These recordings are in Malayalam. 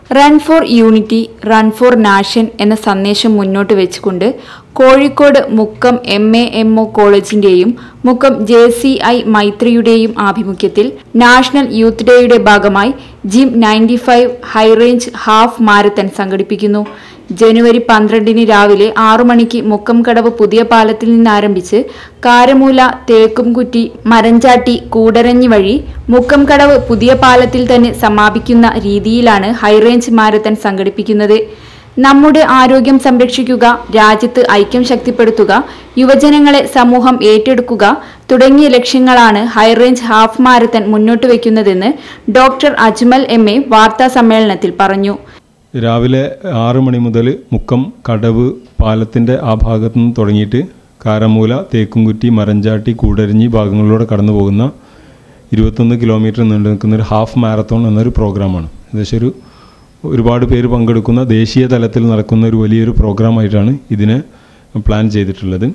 run for unity run for nation എന്ന സന്ദേശം മുന്നോട്ട് വെച്ചുകൊണ്ട് Kozhikode Mukkam M A M O കോളേജിന്റെയും മുക്കം ജെ സി ഐ മൈത്രിയുടെയും ആഭിമുഖ്യത്തിൽ നാഷണൽ യൂത്ത് ഡേയുടെ ഭാഗമായി gym ninety five high range half marathon സംഘടിപ്പിക്കുന്നു ജനുവരി പന്ത്രണ്ടിന് രാവിലെ ആറു മണിക്ക് മുക്കംകടവ് പുതിയ പാലത്തിൽ നിന്ന് ആരംഭിച്ച് കാരമൂല തേക്കുംകുറ്റി മരഞ്ചാട്ടി കൂടരഞ്ഞി വഴി മുക്കംകടവ് പുതിയ പാലത്തിൽ തന്നെ സമാപിക്കുന്ന രീതിയിലാണ് ഹൈറേഞ്ച് മാരത്തൺ സംഘടിപ്പിക്കുന്നത് നമ്മുടെ ആരോഗ്യം സംരക്ഷിക്കുക രാജ്യത്ത് ഐക്യം ശക്തിപ്പെടുത്തുക യുവജനങ്ങളെ സമൂഹം ഏറ്റെടുക്കുക തുടങ്ങിയ ലക്ഷ്യങ്ങളാണ് ഹൈറേഞ്ച് ഹാഫ് മാരത്തൺ മുന്നോട്ട് വയ്ക്കുന്നതെന്ന് ഡോക്ടർ അജ്മൽ എം എ വാർത്താ സമ്മേളനത്തിൽ പറഞ്ഞു രാവിലെ ആറ് മണി മുതൽ മുക്കം കടവ് പാലത്തിൻ്റെ ആ ഭാഗത്തു നിന്ന് തുടങ്ങിയിട്ട് കാരമൂല തേക്കുംകുറ്റി മരഞ്ചാട്ടി കൂടരിഞ്ഞി ഭാഗങ്ങളിലൂടെ കടന്നു പോകുന്ന ഇരുപത്തൊന്ന് കിലോമീറ്റർ നീണ്ടു നിൽക്കുന്ന ഒരു ഹാഫ് മാരത്തോൺ എന്നൊരു പ്രോഗ്രാമാണ് ഏകദേശം ഒരു ഒരുപാട് പേര് പങ്കെടുക്കുന്ന ദേശീയ തലത്തിൽ നടക്കുന്ന ഒരു വലിയൊരു പ്രോഗ്രാമായിട്ടാണ് ഇതിനെ പ്ലാൻ ചെയ്തിട്ടുള്ളത്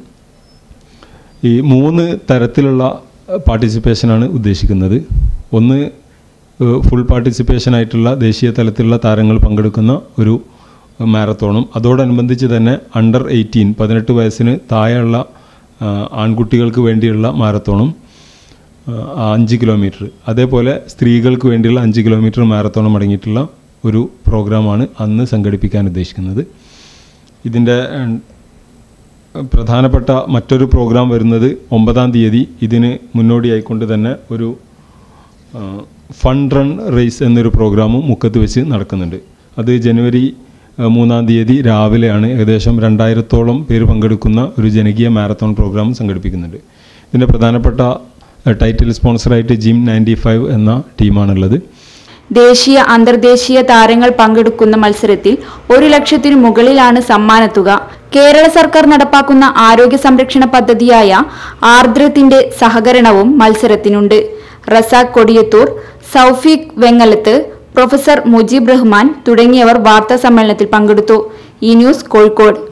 ഈ മൂന്ന് തരത്തിലുള്ള പാർട്ടിസിപ്പേഷനാണ് ഉദ്ദേശിക്കുന്നത് ഒന്ന് ഫുൾ പാർട്ടിസിപ്പേഷൻ ആയിട്ടുള്ള ദേശീയ തലത്തിലുള്ള താരങ്ങൾ പങ്കെടുക്കുന്ന ഒരു മാരത്തോണും അതോടനുബന്ധിച്ച് തന്നെ അണ്ടർ എയ്റ്റീൻ പതിനെട്ട് വയസ്സിന് താഴെയുള്ള ആ, ആൺകുട്ടികൾക്ക് വേണ്ടിയുള്ള മാരത്തോണും ആ, അഞ്ച് കിലോമീറ്റർ അതേപോലെ സ്ത്രീകൾക്ക് വേണ്ടിയുള്ള അഞ്ച് കിലോമീറ്റർ മാരത്തോണും അടങ്ങിയിട്ടുള്ള ഒരു പ്രോഗ്രാമാണ് അന്ന് സംഘടിപ്പിക്കാൻ ഉദ്ദേശിക്കുന്നത് ഇതിൻ്റെ ഉം, പ്രധാനപ്പെട്ട മറ്റൊരു പ്രോഗ്രാം വരുന്നത് ഒമ്പതാം തീയതി ഇതിന് മുന്നോടിയായിക്കൊണ്ട് തന്നെ ഒരു ആ, ഫണ്ട് റൺ റേസ് എന്നൊരു പ്രോഗ്രാമും മുക്കത്ത് വെച്ച് നടക്കുന്നുണ്ട് അത് ജനുവരി ആ, മൂന്നാം തീയതി രാവിലെയാണ് ഏകദേശം രണ്ടായിരത്തോളം പേര് പങ്കെടുക്കുന്ന ഒരു ജനകീയ മാരത്തോൺ പ്രോഗ്രാം സംഘടിപ്പിക്കുന്നുണ്ട് ഇതിൻ്റെ പ്രധാനപ്പെട്ട ആ, ടൈറ്റിൽ സ്പോൺസറായിട്ട് ജിം നയൻറ്റി ഫൈവ് എന്ന ടീമാണുള്ളത് ദേശീയ അന്തർദേശീയ താരങ്ങൾ പങ്കെടുക്കുന്ന മത്സരത്തിൽ ഒരു ലക്ഷത്തിനു മുകളിലാണ് സമ്മാനത്തുക കേരള സർക്കാർ നടപ്പാക്കുന്ന ആരോഗ്യ സംരക്ഷണ പദ്ധതിയായ ആർദ്രത്തിന്റെ സഹകരണവും മത്സരത്തിനുണ്ട് റസാഖ് കൊടിയത്തൂർ സൗഫീഖ് വെങ്ങലത്ത് പ്രൊഫസർ മുജീബ് റഹ്മാൻ തുടങ്ങിയവർ വാർത്താ സമ്മേളനത്തിൽ പങ്കെടുത്തു ഈ ന്യൂസ് കോഴിക്കോട്